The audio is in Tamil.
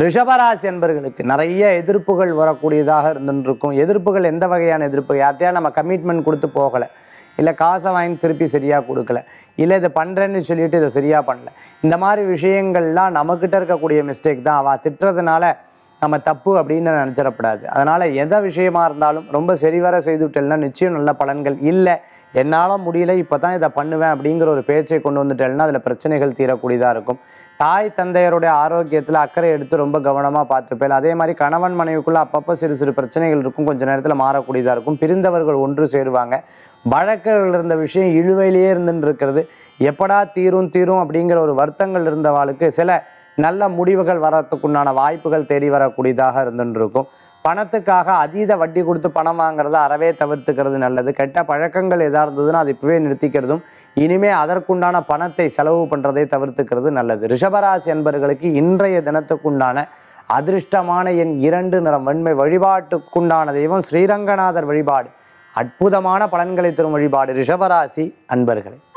ரிஷபராசி என்பர்களுக்கு நிறைய எதிர்ப்புகள் வரக்கூடியதாக இருந்துருக்கும் எதிர்ப்புகள் எந்த வகையான எதிர்ப்பு யார்கிட்டயா நம்ம கமிட்மெண்ட் கொடுத்து போகலை இல்லை காசை வாங்கி திருப்பி சரியாக கொடுக்கல இல்லை இதை பண்ணுறேன்னு சொல்லிட்டு இதை சரியாக பண்ணல இந்த மாதிரி விஷயங்கள்லாம் நம்மக்கிட்ட இருக்கக்கூடிய மிஸ்டேக் தான் அவள் திட்டுறதுனால நம்ம தப்பு அப்படின்னு நினச்சிடக்கூடாது அதனால் எந்த விஷயமா இருந்தாலும் ரொம்ப சரிவர செய்துவிட்டேன்னா நிச்சயம் நல்ல பலன்கள் இல்லை என்னால் முடியல இப்போ தான் இதை பண்ணுவேன் அப்படிங்கிற ஒரு பேச்சை கொண்டு வந்துட்டேன்னா அதில் பிரச்சனைகள் தீரக்கூடியதாக இருக்கும் தாய் தந்தையருடைய ஆரோக்கியத்தில் அக்கறை எடுத்து ரொம்ப கவனமாக பார்த்துப்பேன் அதே மாதிரி கணவன் மனைவிக்குள்ளே அப்பப்போ சிறு சிறு பிரச்சனைகள் இருக்கும் கொஞ்சம் நேரத்தில் மாறக்கூடியதாக இருக்கும் பிரிந்தவர்கள் ஒன்று சேருவாங்க வழக்குகள் இருந்த விஷயம் இழுவையிலேயே இருந்துன்னு இருக்கிறது எப்படா தீரும் தீரும் அப்படிங்கிற ஒரு வருத்தங்கள் இருந்தவாளுக்கு சில நல்ல முடிவுகள் வரத்துக்குண்டான வாய்ப்புகள் தேடி வரக்கூடியதாக இருந்துன்னு இருக்கும் பணத்துக்காக அதீத வட்டி கொடுத்து பணம் வாங்குறத அறவே தவிர்த்துக்கிறது நல்லது கெட்ட பழக்கங்கள் எதா இருந்ததுன்னா அது இப்பவே நிறுத்திக்கிறதும் இனிமே அதற்குண்டான பணத்தை செலவு பண்ணுறதை தவிர்த்துக்கிறது நல்லது ரிஷபராசி என்பவர்களுக்கு இன்றைய தினத்துக்குண்டான அதிர்ஷ்டமான என் இரண்டு நிறம் வெண்மை வழிபாட்டுக்குண்டான தெய்வம் ஸ்ரீரங்கநாதர் வழிபாடு அற்புதமான பலன்களை தரும் வழிபாடு ரிஷபராசி அன்பர்களே